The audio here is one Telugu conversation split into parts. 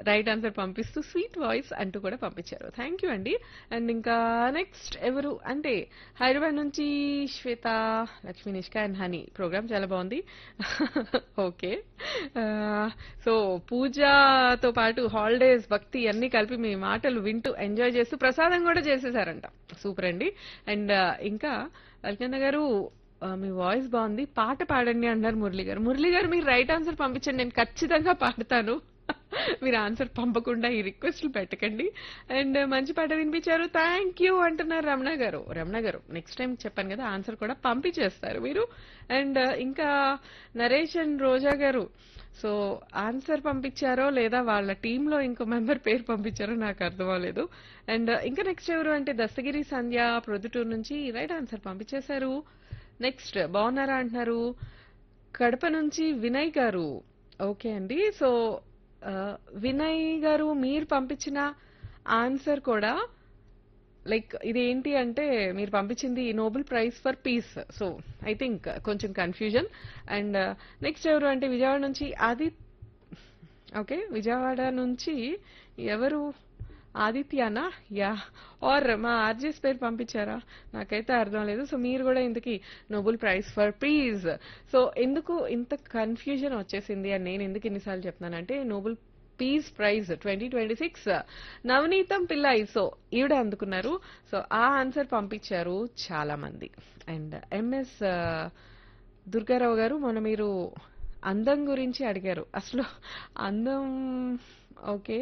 రైట్ ఆన్సర్ పంపిస్తూ స్వీట్ వాయిస్ అంటూ కూడా పంపించారు థ్యాంక్ యూ అండి అండ్ ఇంకా నెక్స్ట్ ఎవరు అంటే హైదరాబాద్ నుంచి Shweta Lakshmi Nishka and Honey program చాలా బాగుంది ఓకే సో పూజతో పాటు హాలిడేస్ భక్తి అన్ని కలిపి మీ మాటలు వింటూ ఎంజాయ్ చేస్తూ ప్రసాదం కూడా చేసేసారంట సూపర్ అండి అండ్ ఇంకా అల్కన్న గారు ఆ, మీ వాయిస్ బాగుంది పాట పాడండి అన్నారు మురళి గారు మురళి గారు మీరు రైట్ ఆన్సర్ పంపించండి నేను ఖచ్చితంగా పాడతాను మీరు ఆన్సర్ పంపకుండా ఈ రిక్వెస్ట్లు పెట్టకండి అండ్ మంచి పాట వినిపించారు థ్యాంక్ యూ అంటున్నారు రమణ గారు రమణ గారు నెక్స్ట్ టైం చెప్పాను కదా ఆన్సర్ కూడా పంపించేస్తారు మీరు అండ్ ఇంకా నరేష్ అండ్ రోజా గారు సో ఆన్సర్ పంపించారో లేదా వాళ్ళ టీంలో ఇంకో మెంబర్ పేరు పంపించారో నాకు అర్థం అవ్వలేదు అండ్ ఇంకా నెక్స్ట్ ఎవరు అంటే దస్తగిరి సంధ్య ప్రొద్దుటూరు నుంచి రైట్ ఆన్సర్ పంపించేశారు నెక్స్ట్ బాగున్నారా అంటున్నారు కడప నుంచి వినయ్ గారు ఓకే అండి సో ఆ, వినయ్ గారు మీరు పంపించిన ఆన్సర్ కూడా లైక్ ఇది ఏంటి అంటే మీరు పంపించింది Nobel prize for peace so I think కొంచెం కన్ఫ్యూజన్ అండ్ నెక్స్ట్ ఎవరు అంటే విజయవాడ నుంచి ఆది ఓకే విజయవాడ నుంచి ఎవరు ఆదిత్యనా యా ఆర్ మా ఆర్జెస్ పేరు పంపించారా నాకైతే అర్థం లేదు సో మీరు కూడా ఇంతకీ Nobel prize for peace so ఎందుకు ఇంత కన్ఫ్యూజన్ వచ్చేసింది అని నేను ఎందుకు ఎన్నిసార్లు చెప్తున్నానంటే Nobel peace prize twenty twenty six Navaneetham Pillay so ఈవిడ అందుకున్నారు సో ఆ ఆన్సర్ పంపించారు చాలా మంది అండ్ ఎంఎస్ దుర్గారావు గారు మొన్న మీరు అందం గురించి అడిగారు అసలు అందం ఓకే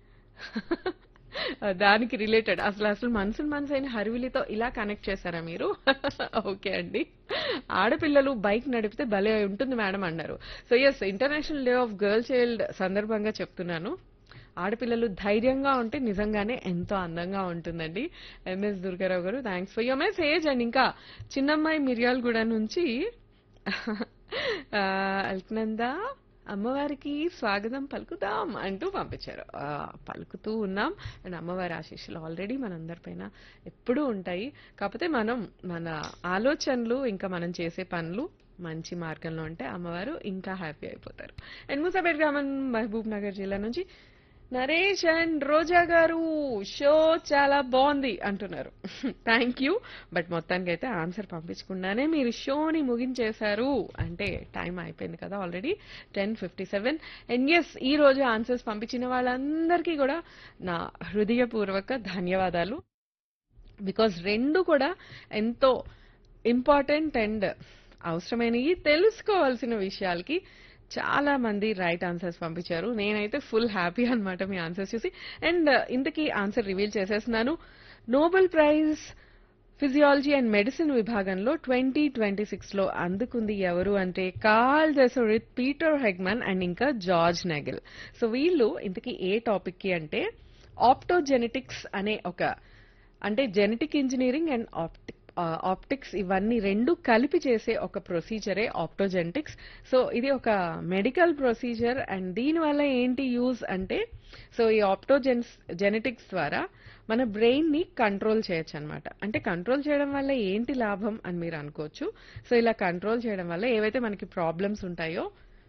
దానికి రిలేటెడ్ అసలు అసలు మనసుని మనసు అయిన హరివిలితో ఇలా కనెక్ట్ చేశారా మీరు ఓకే అండి ఆడపిల్లలు బైక్ నడిపితే భలే ఉంటుంది మేడం అన్నారు so yes international day of girl child సందర్భంగా చెప్తున్నాను ఆడపిల్లలు ధైర్యంగా ఉంటే నిజంగానే ఎంతో అందంగా ఉంటుందండి MS Durgarao garu thanks for your message and ఇంకా చిన్నమ్మాయి మిర్యాలగూడ నుంచి ఆ, అల్కనంద అమ్మవారికి స్వాగతం పలుకుదాం అంటూ పంపించారు ఆ, పలుకుతూ ఉన్నాం అండ్ అమ్మవారి ఆశీస్సులు ఆల్రెడీ మనందరిపైన ఎప్పుడూ ఉంటాయి కాకపోతే మనం మన ఆలోచనలు ఇంకా మనం చేసే పనులు మంచి మార్గంలో ఉంటే అమ్మవారు ఇంకా హ్యాపీ అయిపోతారు అండ్ ముసాబేట్ గ్రామం మహబూబ్ నగర్ జిల్లా నుంచి నరేష్ అండ్ రోజా గారు షో చాలా బాగుంది అంటున్నారు థ్యాంక్ యూ బట్ మొత్తానికి అయితే ఆన్సర్ పంపించకుండానే మీరు షోని ముగించేశారు అంటే టైం అయిపోయింది కదా already ten fifty seven and yes ఈ రోజు ఆన్సర్స్ పంపించిన వాళ్ళందరికీ కూడా నా హృదయపూర్వక ధన్యవాదాలు బికాజ్ రెండు కూడా ఎంతో ఇంపార్టెంట్ అండ్ అవసరమైనవి తెలుసుకోవాల్సిన విషయాలకి చాలా మంది రైట్ ఆన్సర్స్ పంపించారు నేనైతే ఫుల్ హ్యాపీ అన్నమాట మీ ఆన్సర్స్ చూసి అండ్ ఇంతకీ ఆన్సర్ రివీల్ చేసేస్తున్నాను Nobel prize physiology and medicine విభాగంలో ట్వంటీ ట్వంటీ సిక్స్ లో అందుకుంది ఎవరు అంటే Karl Deisseroth Peter Hegemann and ఇంకా జార్జ్ నెగిల్ సో వీళ్ళు ఇంతకీ ఏ టాపిక్ కి అంటే ఆప్టోజెనెటిక్స్ అనే ఒక అంటే genetic engineering and optic optics ఇవన్నీ రెండు కలిపి చేసే ఒక ప్రొసీజరే ఆప్టోజెనెటిక్స్ సో ఇది ఒక మెడికల్ ప్రొసీజర్ అండ్ దీనివల్ల ఏంటి యూజ్ అంటే సో ఈ ఆప్టోజెన్స్ జెనెటిక్స్ ద్వారా మన బ్రెయిన్ ని కంట్రోల్ చేయొచ్చు అనమాట అంటే కంట్రోల్ చేయడం వల్ల ఏంటి లాభం అని మీరు అనుకోవచ్చు సో ఇలా కంట్రోల్ చేయడం వల్ల ఏవైతే మనకి ప్రాబ్లమ్స్ ఉంటాయో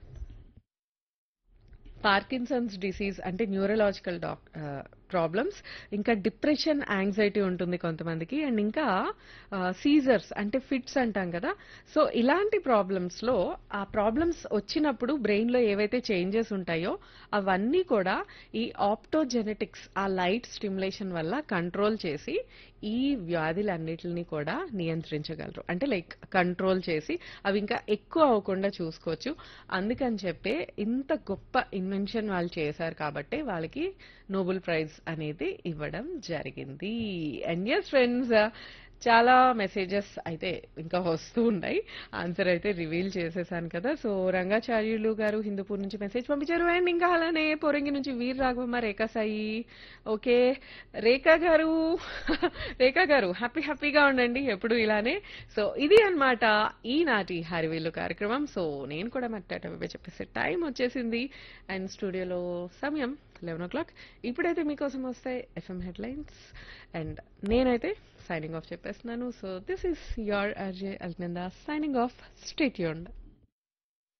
పార్కిన్సన్స్ డిసీజ్ అంటే న్యూరలాజికల్ డాక్ ప్రాబ్లమ్స్ ఇంకా డిప్రెషన్ యాంగ్జైటీ ఉంటుంది కొంతమందికి అండ్ ఇంకా సీజర్స్ అంటే ఫిట్స్ అంటాం కదా సో ఇలాంటి ప్రాబ్లమ్స్ లో ఆ ప్రాబ్లమ్స్ వచ్చినప్పుడు బ్రెయిన్ లో ఏవైతే చేంజెస్ ఉంటాయో అవన్నీ కూడా ఈ ఆప్టోజెనెటిక్స్ ఆ లైట్ స్టిమ్యులేషన్ వల్ల కంట్రోల్ చేసి ఈ వ్యాధులన్నిటిని కూడా నియంత్రించగలరు అంటే లైక్ కంట్రోల్ చేసి అవి ఇంకా ఎక్కువ అవ్వకుండా చూసుకోవచ్చు అందుకని చెప్పే ఇంత గొప్ప ఇన్వెన్షన్ వాళ్ళు చేశారు కాబట్టి వాళ్ళకి నోబెల్ ప్రైజ్ అనేది ఇవ్వడం జరిగింది అండ్ ఎస్ ఫ్రెండ్స్ చాలా మెసేజెస్ అయితే ఇంకా వస్తూ ఉన్నాయి ఆన్సర్ అయితే రివీల్ చేసేసాను కదా సో రంగాచార్యులు గారు హిందూపూర్ నుంచి మెసేజ్ పంపించారు అండ్ ఇంకా అలానే పోరంగి నుంచి వీర్ రాఘవమ్మ రేఖా సాయి ఓకే రేఖా గారు రేఖా గారు హ్యాపీ హ్యాపీగా ఉండండి ఎప్పుడు ఇలానే సో ఇది అన్నమాట ఈనాటి హరివేలు కార్యక్రమం సో నేను కూడా మట్టాట చెప్పేసి టైం వచ్చేసింది అండ్ స్టూడియోలో సమయం లెవెన్ ఓ క్లాక్ ఇప్పుడైతే మీకోసం వస్తాయి ఎఫ్ఎం హెడ్లైన్స్ అండ్ నేనైతే సైనింగ్ ఆఫ్ చెప్పేస్తున్నాను so this is your RJ Alnanda signing off stay యూండ్